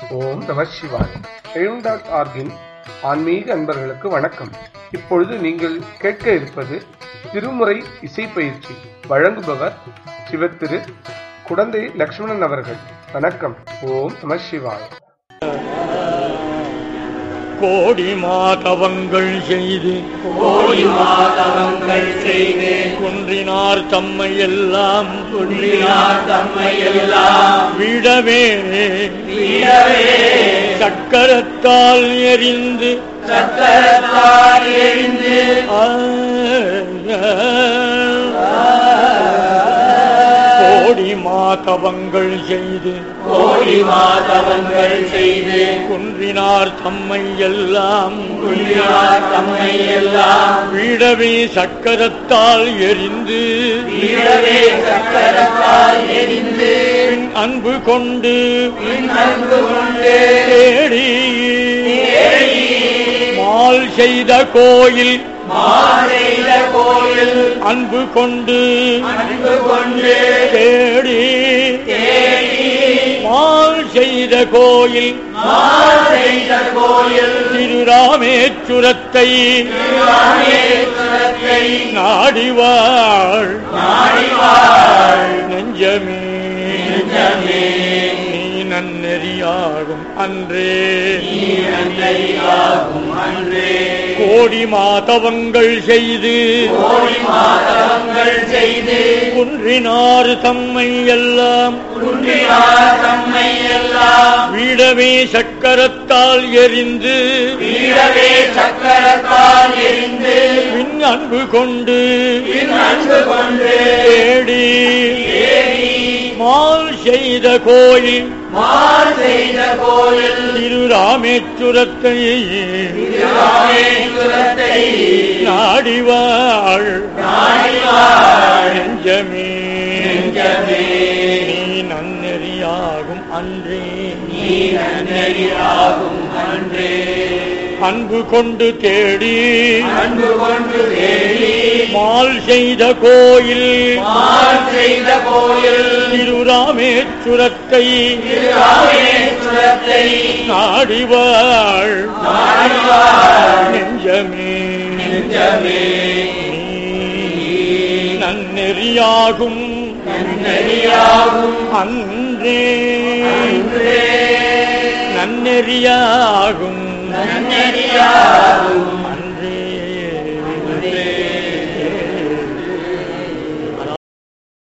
ஓம் நம சிவாய் எழும் டாட் ஆர்கின் ஆன்மீக அன்பர்களுக்கு வணக்கம் இப்பொழுது நீங்கள் கேட்க இருப்பது திருமுறை இசை பயிற்சி வழங்குபவர் சிவத்திரு குடந்தை லக்ஷ்மணன் அவர்கள் வணக்கம் ஓம் நம சிவாய் கோடி மாதவங்கள் செய்து கோடி மாதவங்கள் செய்து குன்றினார் தம்மை எல்லாம் குன்றினார் தம்மை எல்லாம் விடவே வீடவே சக்கரத்தால் எரிந்து சக்கரத்தால் எரிந்து ஆ, கோடி மாதவங்கள் செய்து கோடி மாதவங்கள் செய்து குன்றினார் தம்மை எல்லாம் குன்றினார் தம்மை எல்லாம் விடவே சக்கரத்தால் எரிந்து வீடவே சக்கரத்தால் எரிந்து பின் அன்பு கொண்டு பின் அன்பு கொண்டு தேடி தேடி மால் செய்த கோயில் மாசெய்த கோயில் அன்பு கொண்டு அன்பு கொண்டு தேடி தேடி மால் செய்த கோயில் மாசெய்த கோயில் திருராமேச்சுரத்தை ராமேஸ்வரத்தை நாடிவாள் நாடிவாள் நெஞ்சமே நெஞ்சமே நீ நன்னெறியாகும் அன்றே நீ நன்றியாகும் அன்றே கோடி மாதவங்கள் செய்து கோடி மாதவங்கள் செய்து குன்றினார் தம்மை எல்லாம் குன்றினார் தம்மை எல்லாம் வீடவே சக்கரத்தால் எரிந்து வீடவே சக்கரத்தால் எரிந்து பின் அன்பு கொண்டு பின் அன்பு கொண்டு தேடி தேடி மால் செய்த கோயில் மால் செய்த கோயில் திருராமேச்சுரத்தை ராமேஸ்வரத்தை நாடிவாள் நாடிவாள் நெஞ்சமே நெஞ்சமே நீ நன்னெறியாகும் அன்றே நீ நன்னறியாகும் அன்றே அன்பு கொண்டு தேடி அன்பு கொண்டு தேடி மால் செய்த கோயில் மால் செய்த கோயில் திருராமேச்சுரத்தை ராமேஸ்வரத்தை நாடிவாள் நாடிவாள் நெஞ்சமே நெஞ்சமே நீ நன்னெறியாகும் நன்னறியாகும் அன்றே அன்றே நன்னெறியாகும் நன்னறியாகும்